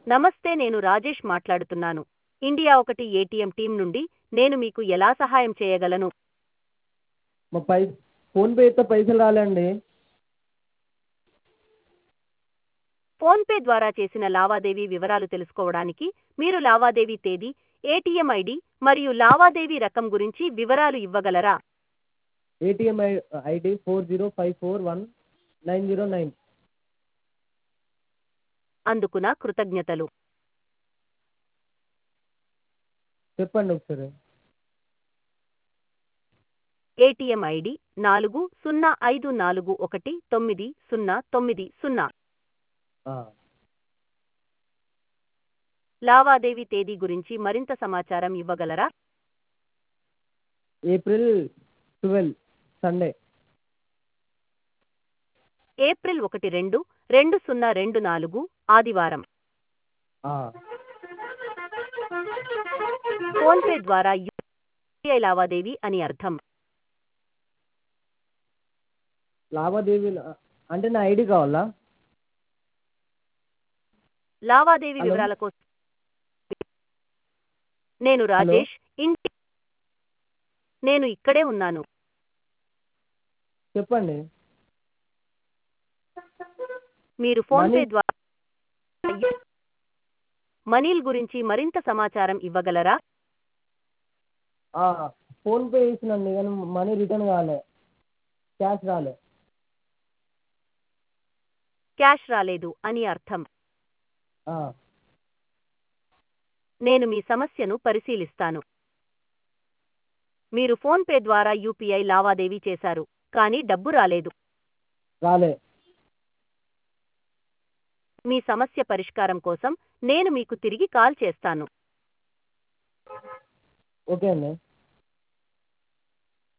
నమస్తే నేను రాజేష్ మాట్లాడుతున్నాను ఇండియా ఒకటి ఏటీఎం టీం నుండి నేను మీకు ఎలా సహాయం చేయగలను మా పై ఫోన్పే చేస్తే పైసలు రాలేండి ఫోన్పే ద్వారా చేసిన లావాదేవీ వివరాలు తెలుసుకోవడానికి మీరు లావాదేవీ తేదీ ఏటీఎం ఐడి మరియు లావాదేవీ రకం గురించి వివరాలు ఇవ్వగలరా ATM I ID four zero five four one nine zero nine అందుకున కృతజ్ఞతలు చెప్పండి ఒకసారి ఏటీఎం ఐడి నాలుగు సున్నా ఐదు నాలుగు ఒకటి తొమ్మిది సున్నా తొమ్మిది సున్నా ఆ, లావాదేవీ తేదీ గురించి మరింత సమాచారం ఇవ్వగలరా ఏప్రిల్ ట్వెల్వ్ సండే ఏప్రిల్ ఒకటి రెండు రెండు సున్నా రెండు నాలుగు ఆదివారం ఆ, ఫోన్పే ద్వారా యూపీఐ లావాదేవీ అని అర్థం లావాదేవీలు అంటే నా ఐడి కావాలా లావాదేవీ హలో. వివరాల కోసం నేను రాజేష్ ఇంటి నేను ఇక్కడే ఉన్నాను చెప్పండి మీరు ఫోన్పే మనీ- ద్వారా మనీల్ గురించి మరింత సమాచారం ఇవ్వగలరా ఆ, ఫోన్పే చేసినండి కానీ మనీ రిటర్న్ కాలే క్యాష్ రాలే క్యాష్ రాలేదు అని అర్థం ఆ, నేను మీ సమస్యను పరిశీలిస్తాను మీరు ఫోన్పే ద్వారా యూపీఐ లావాదేవీ చేశారు కానీ డబ్బు రాలేదు రాలే మీ సమస్య పరిష్కారం కోసం నేను మీకు తిరిగి కాల్ చేస్తాను ఓకే అండి